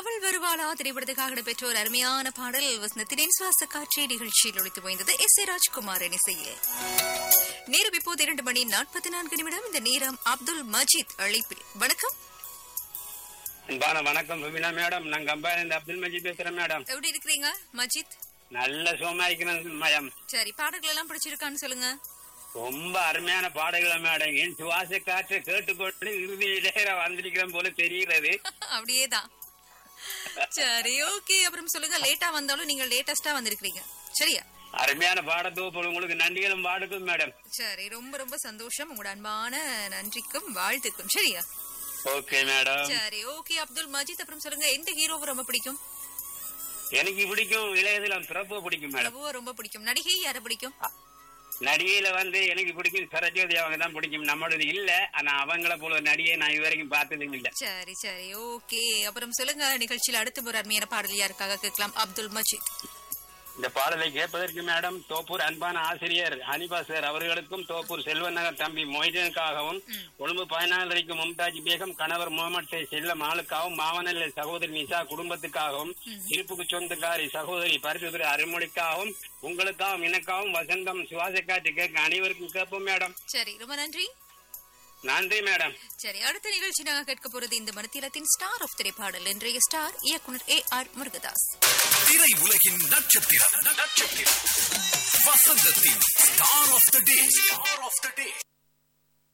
அவள் வருவாளா திரைப்படத்துக்காக பெற்ற ஒரு அருமையான பாடல் வசந்தத்தின் சுவாச காட்சி நிகழ்ச்சியில் ஒழித்து போய்ந்தது எஸ் ஏ ராஜ்குமாரின் இசையில் நேரம் இப்போது இரண்டு மணி நாற்பத்தி நான்கு நிமிடம் இந்த நேரம் அப்துல் மஜீத் அழைப்பில் வணக்கம் அன்பான வணக்கம் ருபினா மேடம் நான் கம்பாயிலிருந்து அப்துல் மஜீத் பேசுறேன் மேடம் எப்படி இருக்கிறீங்க மஜீத் நல்ல சுகமா இருக்கிறேன் மேடம் சரி பாடல்கள் எல்லாம் பிடிச்சிருக்கான்னு சொல்லுங்க ரொம்ப அருமையான பாடல்கள் மேடம் என் சுவாச காற்றை கேட்டுக்கொண்டு இறுதியிலே வந்திருக்கிறேன் போல தெரிகிறது அப்படியேதான் சரி ஓகே அப்புறம் சொல்லுங்க லேட்டா வந்தாலும் நீங்க லேட்டஸ்டா வந்திருக்கீங்க சரியா அருமையான பாடத்தோப்பு உங்களுக்கு நன்றிகளும் பாடுக்கும் மேடம் சரி ரொம்ப ரொம்ப சந்தோஷம் உங்களோட அன்பான நன்றிக்கும் வாழ்த்துக்கும் சரியா ஓகே மேடம் சரி ஓகே அப்துல் மஜீத் அப்புறம் சொல்லுங்க எந்த ஹீரோவை ரொம்ப பிடிக்கும் எனக்கு பிடிக்கும் இளையதிலம் சிறப்பு பிடிக்கும் மேடம் பிரபுவை ரொம்ப பிடிக்கும் நடிகை யாரை பிடிக்கும் நடிகையில வந்து எனக்கு பிடிக்கும் சரஜோதி அவங்க தான் பிடிக்கும் நம்மளது இல்ல ஆனா அவங்கள போல ஒரு நடிகை நான் இதுவரைக்கும் பார்த்ததும் இல்ல சரி சரி ஓகே அப்புறம் சொல்லுங்க நிகழ்ச்சியில் அடுத்த ஒரு அருமையான பாடல் யாருக்காக கேட்கலாம் அப்துல் மஜீத் இந்த பாடலை கேட்பதற்கு மேடம் தோப்பூர் அன்பான ஆசிரியர் ஹனிபா சார் அவர்களுக்கும் தோப்பூர் செல்வன் நகர் தம்பி மொய்தனுக்காகவும் கொழும்பு பதினாலரைக்கு மும்தாஜ் பேகம் கணவர் முகமது செல்லம் ஆளுக்காகவும் மாவனல்ல சகோதரி நிசா குடும்பத்துக்காகவும் இருப்புக்கு சொந்தக்காரி சகோதரி பரிசுதுரை அருமொழிக்காகவும் உங்களுக்காகவும் எனக்காகவும் வசந்தம் சுவாச காட்சி கேட்க அனைவருக்கும் கேட்போம் மேடம் சரி ரொம்ப நன்றி நன்றி மேடம் சரி அடுத்த நிகழ்ச்சி நாங்க கேட்க போறது இந்த மனத்திலத்தின் ஸ்டார் ஆஃப் திரைப்பாடல் இன்றைய ஸ்டார் இயக்குனர் ஏ ஆர் முருகதாஸ் திரை உலகின் நட்சத்திரம் நட்சத்திரம் வசந்தத்தின் star of the day star of the day